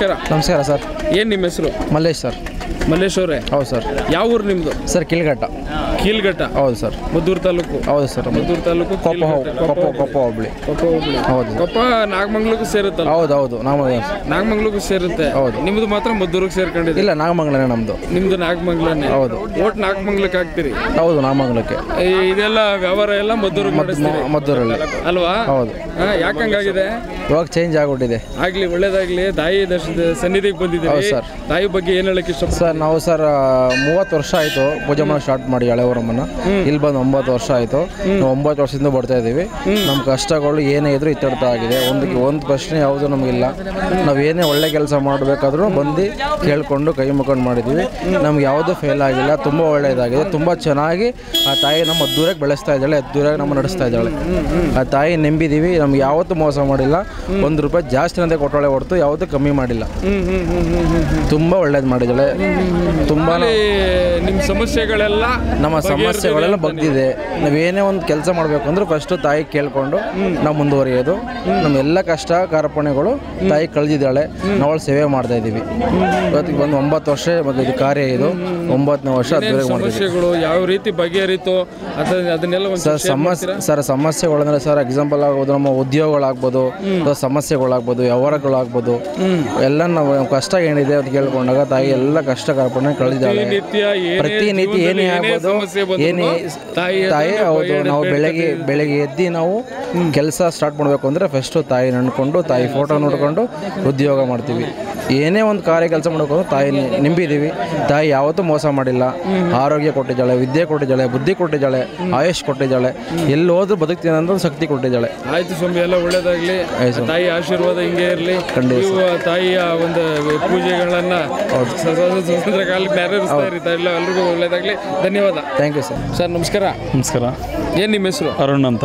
ನಮಸ್ಕಾರ ನಮಸ್ಕಾರ ಸರ್ ಏನು ನಿಮ್ಮ ಹೆಸರು ಮಲ್ಲೇಶ್ ಸರ್ ಮಲ್ಲೇಶ್ ಅವರೇ ಹೌದು ಸರ್ ಯಾವ ಊರು ನಿಮ್ಮದು ಸರ್ ಕಿಲ್ಘಟ್ಟ ಕೀಲ್ಘಟ್ಟ ಹೌದು ಸರ್ ಮದ್ದೂರು ತಾಲೂಕು ಹೌದು ಸರ್ ಮದ್ದೂರು ತಾಲೂಕು ಕೊಪ್ಪ ಹೋ- ಕೀಲ್ಘಟ್ಟ. ಕೊಪ್ಪ ಕೊಪ್ಪ ಹೋಬಳಿ ಕೊಪ್ಪ ಹೋಬಳಿ ಹೌದು. ಕೊಪ್ಪ ನಾಗಮಂಗ್ಲಕ್ಕೂ ಸೇರುತ್ತಲ್ಲ ಹೌದು ಹೌದು ನಾವು ನಾಗಮಂಗ್ಲಕ್ಕೂ ಸೇರುತ್ತೆ ಹೌದು. ನಿಮ್ದು ಮಾತ್ರ ಮದ್ದೂರಿಗೆ ಸೇರ್ಕೊಂಡಿದೆ ಇಲ್ಲ ನಾಗಮಂಗಲನೇ ನಮ್ಮದು ನಿಮ್ದು ನಾಗಮಂಗ್ಲನೇ ಹೌದು. ಓಟ್ ನಾಗಮಂಗ್ಲಕ್ಕೆ ಹಾಕ್ತೀರಿ ಹೌದು ನಾಗಮಂಗಲಕ್ಕೆ ಈ ಇದೆಲ್ಲ ವ್ಯವಹಾರ ಎಲ್ಲ ಮದ್ದೂರಿಗೆ ಮಾಡಿಸ್ತೀರಿ ಮದ್ದೂರಲ್ಲಿ ಅಲ್ವಾ ಹೌದು. ಹಾ, ಯಾಕಂಗಾಗಿದೆ ಇವಾಗ ಚೇಂಜ್ ಆಗ್ಬಿಟ್ಟಿದೆ ಆಗ್ಲಿ ಒಳ್ಳೇದಾಗ್ಲಿ ತಾಯಿ ದರ್ಶನದ ಸನ್ನಿಧಿಗೆ ಬಂದಿದ್ದೀರಿ ಹೌದು ಸರ್. ತಾಯಿ ಬಗ್ಗೆ ಏನ್ ಹೇಳಕ್ ಇಷ್ಟ ಸರ್ ನಾವು ಸರ್ ಮೂವತ್ತು ವರ್ಷ ಆಯಿತು ಪೂಜೆ ಮಾಡೋ ಸ್ಟಾರ್ಟ್ ಮಾಡಿ ಹಳೆವರಮ್ಮನ ಇಲ್ಲಿ ಬಂದು ಒಂಬತ್ತು ವರ್ಷ ಆಯಿತು ನಾವು ಒಂಬತ್ತು ವರ್ಷದಿಂದ ಬರ್ತಾ ಇದ್ದೀವಿ ನಮ್ಮ ಕಷ್ಟಗಳು ಏನೇ ಇದ್ರೂ ಇತ್ತಡ್ತಾ ಆಗಿದೆ ಒಂದಕ್ಕೆ ಒಂದು ಪ್ರಶ್ನೆ ಯಾವುದು ನಮಗಿಲ್ಲ ನಾವು ಏನೇ ಒಳ್ಳೆ ಕೆಲಸ ಮಾಡಬೇಕಾದ್ರೂ ಬಂದು ಕೇಳ್ಕೊಂಡು ಕೈ ಮುಖಂಡು ಮಾಡಿದ್ದೀವಿ ನಮ್ಗೆ ಯಾವುದೂ ಫೇಲ್ ಆಗಿಲ್ಲ ತುಂಬ ಒಳ್ಳೆಯದಾಗಿದೆ ತುಂಬ ಚೆನ್ನಾಗಿ ಆ ತಾಯಿ ನಮ್ಮ ಅದ್ದೂರಾಗಿ ಬೆಳೆಸ್ತಾ ಇದ್ದಾಳೆ ಅದ್ದೂರಾಗಿ ನಮ್ಮ ನಡೆಸ್ತಾ ಇದ್ದಾಳೆ ಆ ತಾಯಿ ನಂಬಿದ್ದೀವಿ ನಮ್ಗೆ ಯಾವತ್ತೂ ಮೋಸ ಮಾಡಿಲ್ಲ ಒಂದು ರೂಪಾಯಿ ಜಾಸ್ತಿ ಅಂತ ಕೊಟ್ಟಳೆ ಹೊರತು ಯಾವತ್ತೂ ಕಮ್ಮಿ ಮಾಡಿಲ್ಲ ಹ್ಮ್ ಹ್ಮ್ ಹ್ಮ್ ಹ್ಮ್ ಹ್ಮ್ ಹ್ಮ್ ತುಂಬ ಒಳ್ಳೇದು ಮಾಡಿದ್ದಾಳೆ ತುಂಬ ಅಲ್ಲಿ ನಿಮ್ ಸಮಸ್ಯೆಗಳೆಲ್ಲ ನಮ್ಮ ಸಮಸ್ಯೆಗಳೆಲ್ಲ ಬಗ್ದಿದೆ ನಾವೇನೇ ಒಂದು ಕೆಲಸ ಮಾಡಬೇಕು ಅಂದ್ರೆ ಫಸ್ಟು ತಾಯಿ ಕೇಳ್ಕೊಂಡು ನಾವು ಮುಂದುವರಿಯೋದು ನಮ್ಮ ಎಲ್ಲ ಕಷ್ಟ ಕಾರ್ಪಣ್ಯಗಳು ತಾಯಿ ಕಳೆದಿದ್ದಾಳೆ ನಾವು ಅವಳು ಸೇವೆ ಮಾಡ್ತಾ ಇದ್ದೀವಿ ಇವತ್ತಿಗೆ ಬಂದು ಒಂಬತ್ತು ವರ್ಷ ಮತ್ತು ಇದು ಕಾರ್ಯ ಇದು ಒಂಬತ್ತನೇ ವರ್ಷ ಏನೇನ್ ಅದ್ದೂರಿಗೆ ಮಾಡ್ತಿದ್ದೀವಿ ಸಮಸ್ಯೆಗಳು ಯಾವ ರೀತಿ ಬಗೆಹರಿತು ಅದ ಅದನ್ನೆಲ್ಲ ಒಂದು ಸರ್ ಸಮಸ್ಯೆ ಸರ್ ಸಮಸ್ಯೆಗಳಂದ್ರೆ ಸರ್ ಎಕ್ಸಾಂಪಲ್ ಆಗ್ಬೋದು ನಮ್ಮ ಉದ್ಯೋಗಗಳಾಗ್ಬೋದು ಅಥವಾ ಸಮಸ್ಯೆಗಳಾಗ್ಬೋದು ವ್ಯವಹಾರಗಳಾಗ್ಬೋದು ಎಲ್ಲ ನಾವು ನಮ್ಮ ಕಷ್ಟ ಏನಿದೆ ಅಂತ ಕೇಳ್ಕೊಂಡಾಗ ತಾಯಿ ಎಲ್ಲ ಕಷ್ಟ ಕಾರ್ಪಣ್ಯ ಕಳೆದಿದ್ದಾಳೆ ನಿತ್ಯ ಏನೇ ಪ್ರತಿನಿತ್ಯ ಏನೇ ಜೀವನದಲ್ಲಿ ಏನೇ ಆಗ್ಬೋದು ಸಮಸ್ಯೆ ಬಂದ್ರೂ ಏನೇ ತಾಯಿ ತಾಯಿ ಅದನ್ನ ಹೌದು ಬಗೆಹರಿ- ನಾವು ಬೆಳಗ್ಗೆ ಬೆಳಗ್ಗೆ ಎದ್ದು ನಾವು ಕೆಲಸ ಸ್ಟಾರ್ಟ್ ಮಾಡಬೇಕು ಅಂದರೆ ಫಸ್ಟು ತಾಯಿ ನಡ್ಕೊಂಡು ತಾಯಿ ಫೋಟೋ ನೋಡ್ಕೊಂಡು ಉದ್ಯೋಗ ಮಾಡ್ತೀವಿ ಏನೇ ಒಂದು ಕಾರ್ಯ ಕೆಲಸ ಮಾಡಬೇಕು ಅಂದ್ರೆ ತಾಯಿ ನಿಂಬಿದ್ದೀವಿ ತಾಯಿ ಯಾವತ್ತೂ ಮೋಸ ಮಾಡಿಲ್ಲ ಆರೋಗ್ಯ ಕೊಟ್ಟಿದ್ದಾಳೆ ವಿದ್ಯೆ ಕೊಟ್ಟಿದ್ದಾಳೆ ಬುದ್ಧಿ ಕೊಟ್ಟಿದ್ದಾಳೆ ಆಯುಷ್ ಕೊಟ್ಟಿದ್ದಾಳೆ ಎಲ್ಲಿ ಹೋದ್ರೂ ಬದುಕ್ತೀನಿ ಅಂತ ಶಕ್ತಿ ಕೊಟ್ಟಿದ್ದಾಳೆ ಆಯ್ತು ಸ್ವಾಮಿ ಎಲ್ಲ ಒಳ್ಳೇದಾಗ್ಲಿ ಆಯ್ತು. ತಾಯಿ ಆಶೀರ್ವಾದ ಹಿಂಗೆ ಇರಲಿ ಖಂಡಿತ ನೀವು ತಾಯಿಯ ಒಂದು ಪೂಜೆಗಳನ್ನ ಸ- ಸ- ಸ- ಸ್ವತಂತ್ರ ಕಾಲಕ್ಕೆ ನೆರವೇರಿಸ್ತಾ ಇರಿ ತಾಯಿ ಎಲ್ಲ ಎಲ್ರಿಗೂ ಒಳ್ಳೇದಾಗ್ಲಿ ಧನ್ಯವಾದ ಥ್ಯಾಂಕ್ ಯು ಸರ್ ಸರ್ ನಮಸ್ಕಾರ ನಮಸ್ಕಾರ ಏನ್ ನಿಮ್ಮ ಹೆಸರು ಅರುಣ್ ಅಂತ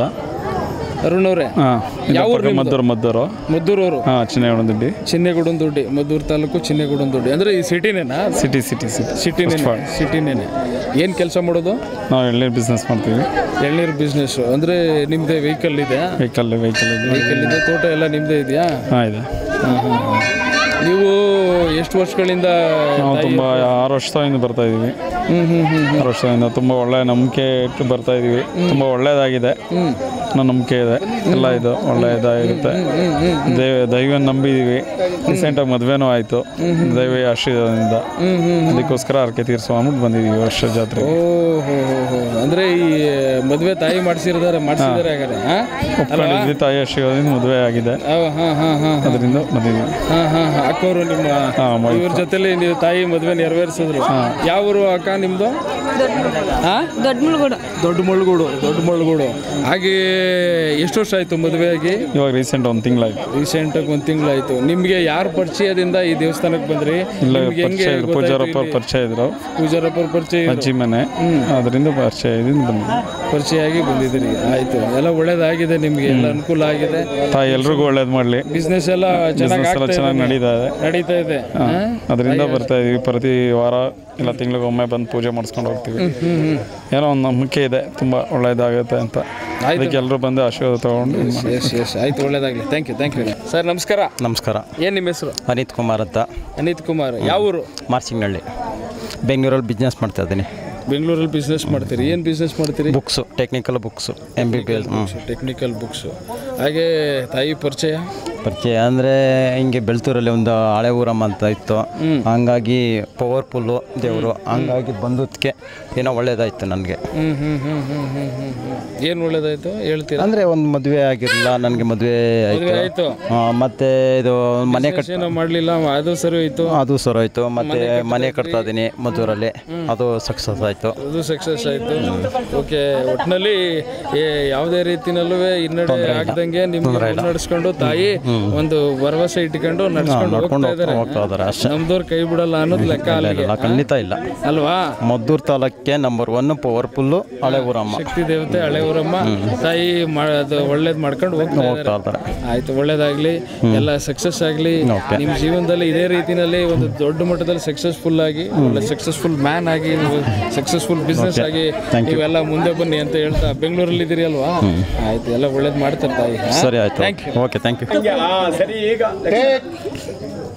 ಅರುಣ್ ಅವರೇ ಹಾಂ ಯಾವ ಊರು ನಿಮ್ದು? ಮದ್ದೂರು ಮದ್ದೂರು ಮದ್ದೂರವರು ಹಾಂ ಚಿನ್ನಗಡಂದಿಡ್ಡಿ ಚಿನ್ನೆಗುಡನ್ ದೊಡ್ಡಿ ಮದ್ದೂರು ತಾಲೂಕು ಚಿನ್ನೆಗುಡನ್ ದೊಡ್ಡಿ ಅಂದ್ರೆ ಈ ಸಿಟಿನೇನಾ ಸಿಟಿ ಸಿಟಿ ಸಿಟಿ ಸಿಟಿನೇನೆ ಸಿಟಿನೇನೆ ಏನು ಕೆಲಸ ಮಾಡೋದು ನಾವು ಎಳ್ನೀರು ಬಿಸ್ನೆಸ್ ಮಾಡ್ತೀವಿ ಎಳ್ನೀರು ಬಿಸ್ನೆಸ್ ಅಂದ್ರೆ ನಿಮ್ದೇ ವೆಹಿಕಲ್ ಇದೆ ವೆಹಿಕಲ್ ವೆಹಿಕಲ್ ಇದೆ ವೆಹಿಕಲ್ ಇದೆ ತೋಟ ಎಲ್ಲ ನಿಮ್ದೇ ಇದೆಯಾ ಹಾಂ ಇದೆ ನೀವು ಎಷ್ಟು ವರ್ಷಗಳಿಂದ ನಾವು ತುಂಬ ಆರು ವರ್ಷದಿಂದ ಬರ್ತಾ ಇದ್ದೀವಿ ಆರು ವರ್ಷದಿಂದ ತುಂಬ ಒಳ್ಳೆ ನಂಬಿಕೆ ಇಟ್ಟು ಬರ್ತಾ ಇದ್ದೀವಿ ತುಂಬ ಒಳ್ಳೆಯದಾಗಿದೆ ನನ್ನ ನಂಬಿಕೆ ಇದೆ ಎಲ್ಲ ಇದು ಒಳ್ಳೆ ಇದಾಗಿರುತ್ತೆ ದೈವ ದೈವ ನಂಬಿದ್ದೀವಿ ರೀಸೆಂಟಾಗಿ ಮದುವೆನೂ ಆಯಿತು ದೈವ ಆಶೀರ್ವಾದದಿಂದ ಅದಕ್ಕೋಸ್ಕರ ಅರ್ಕೆ ತೀರಿಸುವ ಅಂದ್ಬಿಟ್ಟು ಬಂದಿದ್ದೀವಿ ವರ್ಷ ಜಾತ್ರೆ ಓ ಹೋ ಹೋ ಹೋ ಅಂದ್ರೆ ಈ ಮದುವೆ ತಾಯಿ ಮಾಡಿಸಿರ್ತಾರೆ ಮಾಡಿಸಿದ್ದಾರೆ ಹಾಗಾದ್ರೆ ಹಾ? ಒಪ್ಕೊಂಡಿದ್ವಿ ತಾಯಿ ಆಶೀರ್ವಾದದಿಂದ ಮದುವೆ ಆಗಿದೆ ಹಾ ಹಾ ಹಾ ಹಾ ಅದರಿಂದ ಬಂದಿದ್ದೀವಿ ಹಾ ಹಾ ಹಾ ಅಕ್ಕವರು ನಿಮ್ಮ ಹಾ, ಮ- ಇವ್ರ ಜೊತೆಲಿ ನೀವು ತಾಯಿ ಮದುವೆ ನೆರವೇರಿಸಿದ್ರು ಯಾವ ಊರು ಅಕ್ಕ ನಿಮ್ದು ಹಾ ದೊಡ್ಡ ಮುಳುಗೋಡು ದೊಡ್ಡ ಮುಳುಗೋಡು ದೊಡ್ಡ ಮುಳುಗೋಡು ಹಾಗೆ ಎಷ್ಟು ವರ್ಷ ಆಯ್ತು ಮದುವೆ ಆಗಿ ಇವಾಗ ರೀಸೆಂಟ್ ಒಂದು ತಿಂಗಳಾಯ್ತು ರೀಸೆಂಟಾಗಿ ಒಂದು ತಿಂಗಳಾಯ್ತು ನಿಮಗೆ ಯಾರ ಪರಿಚಯದಿಂದ ಈ ದೇವಸ್ಥಾನಕ್ಕೆ ಬಂದ್ರಿ ಇಲ್ಲ ನಿಮ್ಗೆ ಹೆಂಗೆ ಪರಿಚಯ ಇದ್ರು ಪೂಜಾರಪ್ಪ ಪರಿಚಯ ಇದ್ರು ಪೂಜಾರಪ್ಪರ ಪರಿಚಯ ಇದ್ರು. ಅಜ್ಜಿ ಮನೆ ಅದರಿಂದ ಪರಿಚಯ ಇದರಿಂದ ಬಂದ್ವಿ ಪರಿಚಯ ಆಗಿ ಬಂದಿದ್ದೀರಿ ಆಯ್ತು ಎಲ್ಲ ಒಳ್ಳೇದಾಗಿದೆ ನಿಮ್ಗೆ ಎಲ್ಲ ಅನುಕೂಲ ಆಗಿದೆ ತಾಯಿ ಎಲ್ರಿಗೂ ಒಳ್ಳೇದು ಮಾಡಲಿ ಬಿಸ್ನೆಸ್ ಎಲ್ಲ ಚೆನ್ನಾಗಿ ಬಿಸ್ನೆಸ್ ಎಲ್ಲ ಚೆನ್ನಾಗಿ ನಡೀತಾ ಇದೆ ನಡೀತಾ ಇದೆ ಹಾ? ಅದರಿಂದ ಬರ್ತಾ ಇದೀವಿ ಪ್ರತಿ ವಾರ ಇಲ್ಲ ತಿಂಗಳಿಗೆ ಒಮ್ಮೆ ಬಂದು ಪೂಜೆ ಮಾಡಿಸ್ಕೊಂಡು ಹೋಗ್ತೀವಿ ಏನೋ ಒಂದು ನಂಬಿಕೆ ಇದೆ ತುಂಬ ಒಳ್ಳೇದಾಗುತ್ತೆ ಅಂತ ಅದಕ್ಕೆ ಎಲ್ಲರೂ ಬಂದು ಆಶೀರ್ವಾದ ತಗೊಂಡು ಇದ್ ಮಾಡಿ. ಎಸ್ ಎಸ್ ಆಯ್ತು ಒಳ್ಳೇದಾಗಲಿ thank you thank you sir ನಮಸ್ಕಾರ ನಮಸ್ಕಾರ ಏನು ನಿಮ್ಮ ಹೆಸರು ಅನಿತ್ ಕುಮಾರ್ ಅಂತ ಅನಿತ್ ಕುಮಾರ್ ಯಾವ ಊರು ಮಾರ್ಚಿಂಗಳ್ಳಿ ಬೆಂಗಳೂರಲ್ಲಿ ಬಿಸ್ನೆಸ್ ಮಾಡ್ತಾ ಇದ್ದೀನಿ ಬೆಂಗಳೂರಲ್ಲಿ ಬಿಸ್ನೆಸ್ ಮಾಡ್ತೀರಿ ಏನು ಬಿಸ್ನೆಸ್ ಮಾಡ್ತೀರಿ books technical books M B B L technical books ಹಾಗೆ ತಾಯಿ ಪರಿಚಯ ಪರಿಚಯ ಅಂದರೆ ಹಿಂಗೆ ಬೆಳ್ತೂರಲ್ಲಿ ಒಂದು ಹಳೆ ಊರಮ್ಮ ಅಂತ ಇತ್ತು ಹಂಗಾಗಿ ಪವರ್ಫುಲ್ಲು ದೇವರು ಹಂಗಾಗಿ ಬಂದದಕ್ಕೆ ಏನೋ ಒಳ್ಳೇದಾಯ್ತು ನನಗೆ ಹ್ಞೂ ಹ್ಞೂ ಹ್ಞೂ ಹ್ಞೂ ಹ್ಞೂ ಹ್ಞೂ ಹ್ಞೂ ಏನು ಒಳ್ಳೇದಾಯ್ತು ಹೇಳ್ತೀರಾ ಅಂದರೆ ಒಂದು ಮದುವೆ ಆಗಿರಲಿಲ್ಲ ನನಗೆ ಮದುವೆ ಮದುವೆ ಆಯಿತು ಆಯ್ತು ಮತ್ತು ಇದು ಮನೆ ಕಟ್ ಏನೋ ಮಾಡಲಿಲ್ಲ ಅದು ಸರಿ ಹೋಯ್ತು ಅದು ಸರೋಯ್ತು ಮತ್ತು ಮನೆ ಕಟ್ತಾ ಇದ್ದೀನಿ ಮದ್ದೂರಲ್ಲಿ ಅದು ಸಕ್ಸಸ್ ಆಯಿತು ಅದು ಸಕ್ಸಸ್ ಆಯ್ತು ಓಕೆ ಒಟ್ಟಿನಲ್ಲಿ ಯಾವುದೇ ರೀತಿನಲ್ಲೂ ಹಿನ್ನಡೆ ಆಗದಂಗೆ ನಿಮ್ಗೆ ನಡೆಸ್ಕೊಂಡು ತಾಯಿ ಒಂದು ಭರವಸೆ ಇಟ್ಕೊಂಡು ನಡ್ಸ್ಕೊಂಡು ನಡ್ಕೊಂಡು ಹೋಗ್ತಾ ಇದ್ದಾರೆ ಹೋಗ್ತಾ ಇದ್ದಾರೆ ಅಷ್ಟೇ ನಮ್ದವ್ರು ಕೈ ಬಿಡಲ್ಲ ಅನ್ನೋದು ಲೆಕ್ಕ ಅಲ್ಲಿಗೆ ಇಲ್ಲ ಖಂಡಿತ ಇಲ್ಲ ಅಲ್ವಾ ಮದ್ದೂರು ತಾಲೂಕಿಗೆ ನಂಬರ್ ಒನ್ ಪವರ್ಫುಲ್ಲು ಹಳೆ ಊರಮ್ಮ ಶಕ್ತಿ ದೇವತೆ ಹಳೆ ಊರಮ್ಮ ತಾಯಿ ಮಾ- ಅದು ಒಳ್ಳೇದ್ ಮಾಡ್ಕೊಂಡು ಹೋಗ್ತಾ ಹೋಗ್ತಾ ಇದ್ದಾರೆ ಇದ್ದಾರೆ ಆಯ್ತು ಒಳ್ಳೇದಾಗ್ಲಿ ಎಲ್ಲ ಸಕ್ಸಸ್ ಆಗಲಿ Okay. ನಿಮ್ಮ ಜೀವನದಲ್ಲಿ ಇದೇ ರೀತಿನಲ್ಲಿ ಒಂದು ದೊಡ್ಡ ಮಟ್ಟದಲ್ಲಿ ಸಕ್ಸಸ್ಫುಲ್ ಆಗಿ ಒಳ್ಳೆ ಸಕ್ಸಸ್ಫುಲ್ ಮ್ಯಾನ್ ಆಗಿ ನೀವು ಸಕ್ಸಸ್ಫುಲ್ ಬಿಸ್ನೆಸ್ ಆಗಿ Thank you. ನೀವೆಲ್ಲ ಮುಂದೆ ಬನ್ನಿ ಅಂತ ಹೇಳ್ತಾ ಬೆಂಗಳೂರಲ್ಲಿ ಇದ್ದೀರಿ ಅಲ್ವಾ ಆಯ್ತು ಎಲ್ಲ ಒಳ್ಳೇದು ಮಾಡ್ತಾರೆ ತಾಯಿ ಹಾ? ಸರಿ ಆಯಿತು Thank you. Okay thank you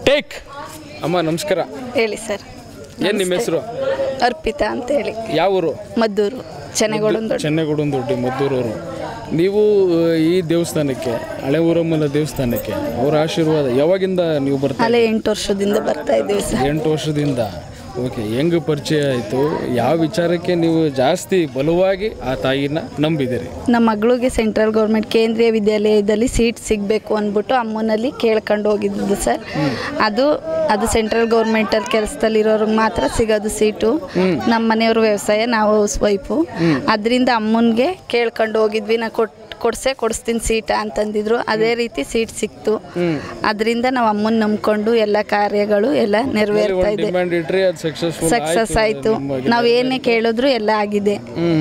take ಅಮ್ಮ ನಮಸ್ಕಾರ ಹೇಳಿ ಸರ್ ಏನು ನಿಮ್ಮ ಹೆಸರು ಅರ್ಪಿತಾ ಅಂತ ಹೇಳಿ ಯಾವ ಊರು ಮದ್ದೂರು ಚೆನ್ನಗೋಡೊಂದು ಚೆನ್ನಗುಡಂದೊಡ್ಡಿ ಮದ್ದೂರವರು ನೀವು ಆ, ಈ ದೇವಸ್ಥಾನಕ್ಕೆ ಹಳೆ ಊರಮ್ಮನ ದೇವಸ್ಥಾನಕ್ಕೆ ಅವರ ಆಶೀರ್ವಾದ ಯಾವಾಗಿಂದ ನೀವು ಬರ್ತಾ ಅಲ್ಲೇ ಎಂಟು ವರ್ಷದಿಂದ ಬರ್ತಾ ಇದ್ದೀವಿ ಸರ್ ಎಂಟು ವರ್ಷದಿಂದ ಓಕೆ ಹೆಂಗ್ ಪರಿಚಯ ಆಯಿತು ಯಾವ ವಿಚಾರಕ್ಕೆ ನೀವು ಜಾಸ್ತಿ ಬಲವಾಗಿ ಆ ತಾಯಿನ ನಂಬಿದಿರಿ ನಮ್ಮ ಮಗಳಿಗೆ ಸೆಂಟ್ರಲ್ ಗೌರ್ಮೆಂಟ್ ಕೇಂದ್ರೀಯ ವಿದ್ಯಾಲಯದಲ್ಲಿ ಸೀಟ್ ಸಿಗಬೇಕು ಅಂದ್ಬಿಟ್ಟು ಅಮ್ಮನಲ್ಲಿ ಕೇಳ್ಕೊಂಡು ಹೋಗಿದ್ದು ಸರ್ ಅದು ಅದು ಸೆಂಟ್ರಲ್ ಗೌರ್ಮೆಂಟಲ್ಲಿ ಕೆಲಸದಲ್ಲಿರೋರಿಗೆ ಮಾತ್ರ ಸಿಗೋದು ಸೀಟು ನಮ್ಮ ಮನೆಯವ್ರ ವ್ಯವಸಾಯ ನಾವು ಹೌಸ್ ವೈಫು ಅದರಿಂದ ಅಮ್ಮನಿಗೆ ಕೇಳ್ಕೊಂಡು ಹೋಗಿದ್ವಿ ನಾ ಕೊಟ್ಟು ಕೊಡ್ಸೇ ಕೊಡಿಸ್ತೀನಿ ಸೀಟ ಅಂತಂದಿದ್ರು ಅದೇ ರೀತಿ ಸೀಟ್ ಸಿಕ್ತು ಅದರಿಂದ ನಾವು ಅಮ್ಮನ ನಂಬ್ಕೊಂಡು ಎಲ್ಲ ಕಾರ್ಯಗಳು ಎಲ್ಲ ನೆರವೇರ್ತಾ ಇದೆ ಡಿಮ್ಯಾಂಡ್ ಇಟ್ರಿ ಅದು ಸಕ್ಸಸ್ಫುಲ್ ಸಕ್ಸಸ್ ಆಯಿತು ನಾವು ಏನೇ ಕೇಳಿದ್ರು ಎಲ್ಲ ಆಗಿದೆ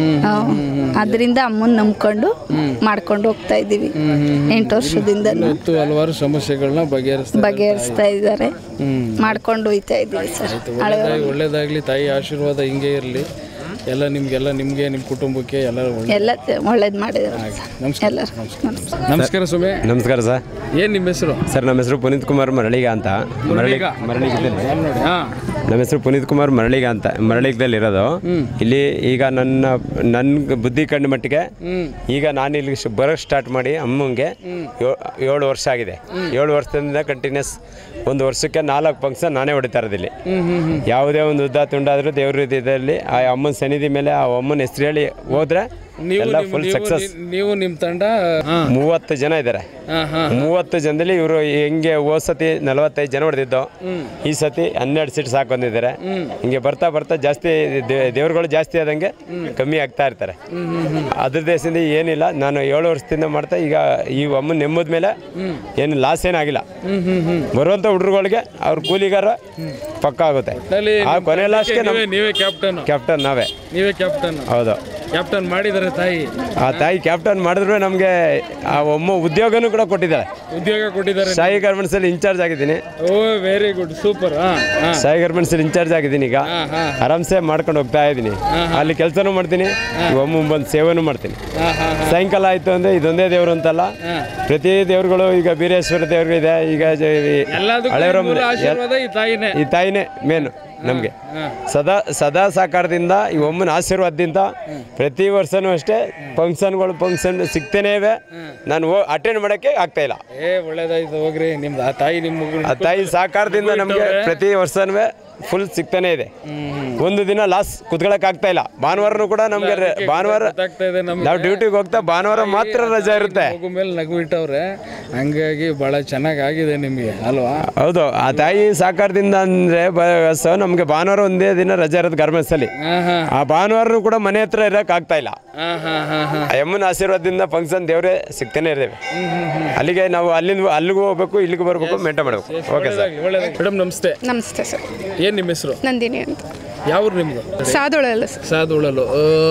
ಅದರಿಂದ ಅಮ್ಮನ ನಂಬ್ಕೊಂಡು ಮಾಡ್ಕೊಂಡು ಹೋಗ್ತಾ ಇದ್ದೀವಿ ಎಂಟು ವರ್ಷದಿಂದ ಮತ್ತು ಹಲವಾರು ಸಮಸ್ಯೆಗಳನ್ನ ಬಗೆಹರಿಸ್ತಾ ಬಗೆಹರಿಸ್ತಾ ಇದ್ದಾರೆ ಮಾಡ್ಕೊಂಡು ಹೋಯ್ತಾ ಇದ್ದೀವಿ ಸರ್ ಹಳೆ ಒಳ್ಳೇದಾಗಿ ಒಳ್ಳೇದಾಗ್ಲಿ ತಾಯಿ ಆಶೀರ್ವಾದ ಹಿಂಗೆ ಇರಲಿ ಎಲ್ಲ ನಿಮ್ಗೆಲ್ಲ ನಿಮಗೆ ನಿಮ್ಮ ಕುಟುಂಬಕ್ಕೆ ಎಲ್ಲ ಒಳ್ಳೆ ಎಲ್ಲ ಒಳ್ಳೇದು ಮಾಡಿದ್ದಾರೆ ನಮಸ್ಕಾರ ಎಲ್ಲರೂ ನಮಸ್ಕಾರ ನಮಸ್ಕಾರ ಸುಮೆ ನಮಸ್ಕಾರ ಸರ್ ಏನು ನಿಮ್ಮ ಹೆಸರು ಸರ್ ನಮ್ಮ ಹೆಸರು ಪುನೀತ್ ಕುಮಾರ್ ಮರಳಿಗ ಅಂತ ಮರಳಿ ಮರಳಿಗದಲ್ಲಿ ನೋಡಿ ಹಾಂ ನಮ್ಮ ಹೆಸರು ಪುನೀತ್ ಕುಮಾರ್ ಮರಳಿಗ ಅಂತ ಮರಳಿಗದಲ್ಲಿ ಇರೋದು ಇಲ್ಲಿ ಈಗ ನನ್ನ ನನ್ನ ಬುದ್ಧಿ ಕಂಡ ಮಟ್ಟಿಗೆ ಈಗ ನಾನು ಇಲ್ಲಿ ಬರೋಕ್ಕೆ ಸ್ಟಾರ್ಟ್ ಮಾಡಿ ಅಮ್ಮಂಗೆ ಯೋ- ಏಳು ವರ್ಷ ಆಗಿದೆ ಏಳು ವರ್ಷದಿಂದ ಕಂಟಿನ್ಯೂಸ್ ಒಂದು ವರ್ಷಕ್ಕೆ ನಾಲ್ಕು ಫಂಕ್ಷನ್ ನಾನೇ ಹೊಡಿತಾ ಇರೋದು ಇಲ್ಲಿ ಯಾವುದೇ ಒಂದು ಉದ್ದ ತುಂಡಾದರೂ ದೇವ್ರ ಇದರಲ್ಲಿ ಆ ಅಮ್ಮನ ಸನ್ನಿಧಿ ಮೇಲೆ ಆ ಅಮ್ಮನ ಹೆಸರು ಹೇಳಿ ಹೋದ್ರೆ ನೀವು ಎಲ್ಲ ನಿಮ್ಮ- ಫುಲ್ ನೀವು- ಸಕ್ಸಸ್ ನೀವು ನಿಮ್ಮ ತಂಡ ಹಾಂ ಮೂವತ್ತು ಜನ ಇದ್ದಾರೆ ಹಾಂ ಹಾಂ ಮೂವತ್ತು ಜನದಲ್ಲಿ ಇವರು ಹೆಂಗೆ ಹೋದ್ ಸತಿ ನಲವತ್ತೈದು ಜನ ಹೊಡೆದಿದ್ದು ಈ ಸತಿ ಹನ್ನೆರಡು ಸೀಟ್ ಸಾಕು ಬಂದಿದ್ದಾರೆ ಹಿಂಗೆ ಬರ್ತಾ ಬರ್ತಾ ಜಾಸ್ತಿ ದೇ- ದೇವ್ರುಗಳು ಜಾಸ್ತಿ ಆದಂಗೆ ಕಮ್ಮಿ ಆಗ್ತಾ ಇರ್ತಾರೆ ಅದ್ರ ದೇಶದಿಂದ ಏನಿಲ್ಲ ನಾನು ಏಳು ವರ್ಷದಿಂದ ಮಾಡ್ತಾ ಈಗ ಈ ಅಮ್ಮನ ನೆಮ್ಮದ ಮೇಲೆ ಏನು ಲಾಸ್ ಏನಾಗಿಲ್ಲ ಬರುವಂಥ ಹುಡುಗರುಗಳಿಗೆ ಅವ್ರ ಕೂಲಿಗಾರ ಪಕ್ಕ ಆಗುತ್ತೆ ಒಟ್ನಲ್ಲಿ ಆ ನಿಮ್ಮ ಕೊನೆ ಲಾಸ್ಟ್ಗೆ ನೀವೇ ನೀವೇ ಕ್ಯಾಪ್ಟನ್ ಕ್ಯಾಪ್ಟನ್ ನಾವೇ ನೀವೇ ಕ್ಯಾಪ್ಟನ್ ಹೌದು ಕ್ಯಾಪ್ಟನ್ ಮಾಡಿದ್ದಾರೆ ತಾಯಿ ಆ ತಾಯಿ ಕ್ಯಾಪ್ಟನ್ ಮಾಡಿದ್ರು ನಮಗೆ ಆ ಒಮ್ಮ ಉದ್ಯೋಗನೂ ಕೂಡ ಕೊಟ್ಟಿದ್ದಾಳೆ ಉದ್ಯೋಗ ಕೊಟ್ಟಿದ್ದಾರೆ ಸಾಯಿ ಗಾರ್ಮೆಂಟ್ಸ್ ಅಲ್ಲಿ ಇನ್ಚಾರ್ಜ್ ಆಗಿದ್ದೀನಿ ಓ ವೆರಿ ಗುಡ್ ಸೂಪರ್ ಹಾಂ ಹಾಂ ಸಾಯಿ ಗಾರ್ಮೆಂಟ್ಸ್ ಅಲ್ಲಿ ಇನ್ಚಾರ್ಜ್ ಆಗಿದ್ದೀನಿ ಈಗ ಹಾಂ ಹಾಂ ಆರಾಮ್ಸೆ ಮಾಡ್ಕೊಂಡು ಹೋಗ್ತಾ ಇದ್ದೀನಿ ಅಲ್ಲಿ ಕೆಲಸನೂ ಮಾಡ್ತೀನಿ ಒಮ್ಮೆ ಬಂದು ಸೇವೆನೂ ಮಾಡ್ತೀನಿ ಹಾಂ ಹಾಂ ಸಾಯಂಕಾಲ ಆಯ್ತು ಅಂದ್ರೆ ಇದೊಂದೇ ದೇವರು ಅಂತಲ್ಲ ಪ್ರತಿ ದೇವ್ರುಗಳು ಈಗ ಬೀರೇಶ್ವರ ದೇವ್ರು ಇದೆ ಈಗ ಜ- ಈ ಎಲ್ಲದಕ್ಕೂ ಹಳೆಯವ್ರ ಮೂಲ ಮನೆ- ಆಶೀರ್ವಾದ ಈ ತಾಯಿನೇ ಈ ತಾಯಿನೇ ಮೇನು ನಮಗೆ ಸದಾ ಸದಾ ಸಾಕಾರದಿಂದ ಈ ಒಮ್ಮನ ಆಶೀರ್ವಾದದಿಂದ ಪ್ರತಿ ವರ್ಷನೂ ಅಷ್ಟೇ ಫಂಕ್ಷನ್ಗಳು ಫಂಕ್ಷನ್ ಸಿಗ್ತೇನೆ ಇವೆ ನಾನು ಅಟೆಂಡ್ ಮಾಡೋಕ್ಕೆ ಆಗ್ತಾ ಇಲ್ಲ ಏ ಒಳ್ಳೇದಾಯ್ತು ಹೋಗ್ರಿ ನಿಮ್ದು ಆ ತಾಯಿ ನಿಮ್ಮ ಮಗಳು ಆ ತಾಯಿ ಸಹಕಾರದಿಂದ ನಮಗೆ ಪ್ರತಿ ವರ್ಷನೂ ಫುಲ್ ಸಿಗ್ತಾನೆ ಇದೆ ಒಂದು ದಿನ ಲಾಸ್ ಕುತ್ಕೊಳಕ್ ಆಗ್ತಾ ಇಲ್ಲ ಭಾನುವಾರನೂ ಕೂಡ ನಮಗೆ ಭಾನುವಾರ ಗೊತ್ತಾಗ್ತಾ ಇದೆ ನಮ್ಗೆ ನಾವು ಡ್ಯೂಟಿಗೆ ಹೋಗ್ತಾ ಭಾನುವಾರ ಮಾತ್ರ ರಜಾ ಇರುತ್ತೆ ಮಗು ಮೇಲೆ ನಗು ಇಟ್ಟವ್ರೆ ಹಂಗಾಗಿ ಭಾಳ ಚೆನ್ನಾಗಿ ಆಗಿದೆ ನಿಮಗೆ ಅಲ್ವಾ ಹೌದು ಆ ತಾಯಿ ಸಹಕಾರದಿಂದ ಅಂದ್ರೆ ಬ- ನಮಗೆ ಭಾನುವಾರ ಒಂದೇ ದಿನ ರಜಾ ಇರೋದು ಗಾರ್ಮೆಂಟ್ಸ್ ಅಲ್ಲಿ ಹಾಂ ಹಾಂ ಆ ಭಾನುವಾರನೂ ಕೂಡ ಮನೆ ಹತ್ರ ಇರಕ್ ಆಗ್ತಾ ಇಲ್ಲ ಹಾಂ ಹಾಂ ಹಾಂ ಹಾಂ ಆ ಯಮ್ಮನ ಆಶೀರ್ವಾದದಿಂದ ಫಂಕ್ಷನ್ ದೇವರೇ ಸಿಗ್ತಾನೆ ಇದ್ದೇವೆ ಅಲ್ಲಿಗೆ ನಾವು ಅಲ್ಲಿಂದ ಅಲ್ಲಿಗೂ ಹೋಗ್ಬೇಕು ಇಲ್ಲಿಗೂ ಬರ್ಬೇಕು ಮೇಂಟೈನ್ ಮಾಡಬೇಕು ಓಕೆ ಸರ್ ಒಳ್ಳೇದಾಗಿ ಮೇಡಮ್ ನಮಸ್ತೆ ನಮಸ್ತೆ ಸರ್ ಏನು ನಿಮ್ಮ ಹೆಸರು ನಂದಿನಿ ಅಂತ ಯಾವ ಊರು ನಿಮ್ದು ಸಾದೊಳಲ್ಲ ಸರ್ ಸಾದುಳಲು